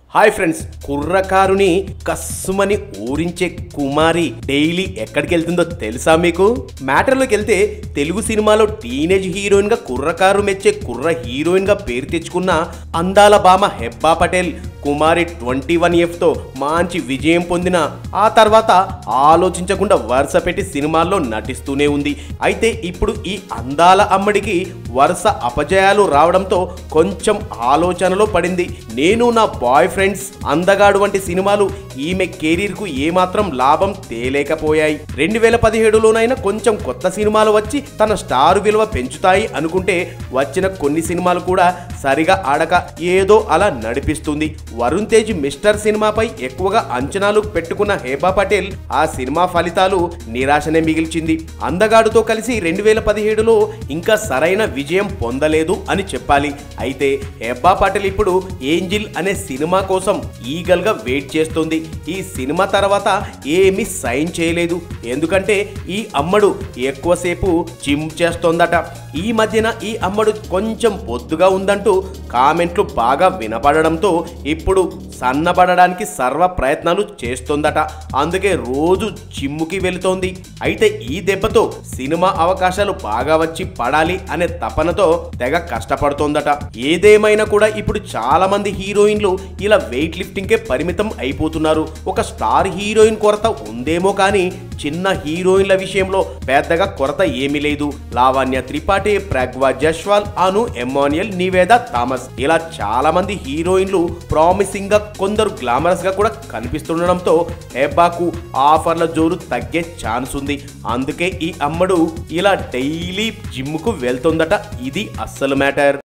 hi friends కుర్రకారుని కస్సుమని ఊరించే కుమారి డైలీ ఎక్కడికి వెళ్తుందో తెలుసా మీకు మ్యాటర్లోకి వెళ్తే తెలుగు సినిమాలో టీనేజ్ హీరోయిన్ గా కుర్రకారు మెచ్చే కుర్ర హీరోయిన్ గా పేరు తెచ్చుకున్న అందాల బామ హెబ్బా పటేల్ కుమారి ట్వంటీ వన్ ఎఫ్తో మంచి విజయం పొందిన ఆ తర్వాత ఆలోచించకుండా వరుస పెట్టి సినిమాల్లో నటిస్తూనే ఉంది అయితే ఇప్పుడు ఈ అందాల అమ్మడికి వరుస అపజయాలు రావడంతో కొంచెం ఆలోచనలో పడింది నేను నా బాయ్ ఫ్రెండ్స్ అందగాడు వంటి సినిమాలు ఈమె కెరీర్కు ఏమాత్రం లాభం తేలేకపోయాయి రెండు వేల పదిహేడులోనైనా కొంచెం కొత్త సినిమాలు వచ్చి తన స్టార్ విలువ పెంచుతాయి అనుకుంటే వచ్చిన కొన్ని సినిమాలు కూడా సరిగా ఆడక ఏదో అలా నడిపిస్తుంది వరుణ్ తేజ్ మిస్టర్ సినిమాపై ఎక్కువగా అంచనాలు పెట్టుకున్న హేబా పటేల్ ఆ సినిమా ఫలితాలు నిరాశనే మిగిల్చింది అందగాడుతో కలిసి రెండు వేల పదిహేడులో ఇంకా సరైన విజయం పొందలేదు అని చెప్పాలి అయితే హెబ్బా పటేల్ ఇప్పుడు ఏంజిల్ అనే సినిమా కోసం ఈగల్ గా వెయిట్ చేస్తుంది ఈ సినిమా తర్వాత ఏమీ సైన్ చేయలేదు ఎందుకంటే ఈ అమ్మడు ఎక్కువసేపు జిమ్ చేస్తోందట ఈ మధ్యన ఈ అమ్మడు కొంచెం బొద్దుగా ఉందంటూ కామెంట్లు బాగా వినపడడంతో ఇప్పుడు సన్నబడడానికి సర్వ ప్రయత్నాలు చేస్తోందట అందుకే రోజు జిమ్ముకి వెళుతోంది అయితే ఈ దెబ్బతో సినిమా అవకాశాలు బాగా వచ్చి పడాలి అనే తపనతో తెగ కష్టపడుతోందట ఏదేమైనా కూడా ఇప్పుడు చాలా మంది హీరోయిన్లు ఇలా వెయిట్ లిఫ్టింగ్కే పరిమితం అయిపోతున్నారు ఒక స్టార్ హీరోయిన్ కొరత ఉందేమో కానీ చిన్న హీరోయిన్ల విషయంలో పెద్దగా కొరత ఏమీ లేదు లావణ్య త్రిపాఠి ప్రగ్వా జస్వాల్ అను ఎమాన్యుయల్ నివేద థామస్ ఇలా చాలా మంది హీరోయిన్లు ప్రామిసింగ్ గా కొందరు గ్లామరస్ గా కూడా కనిపిస్తుండడంతో హెబ్బాకు ఆఫర్ల జోరు తగ్గే ఛాన్స్ ఉంది అందుకే ఈ అమ్మడు ఇలా డైలీ జిమ్ కు వెళ్తుందట ఇది అస్సలు మ్యాటర్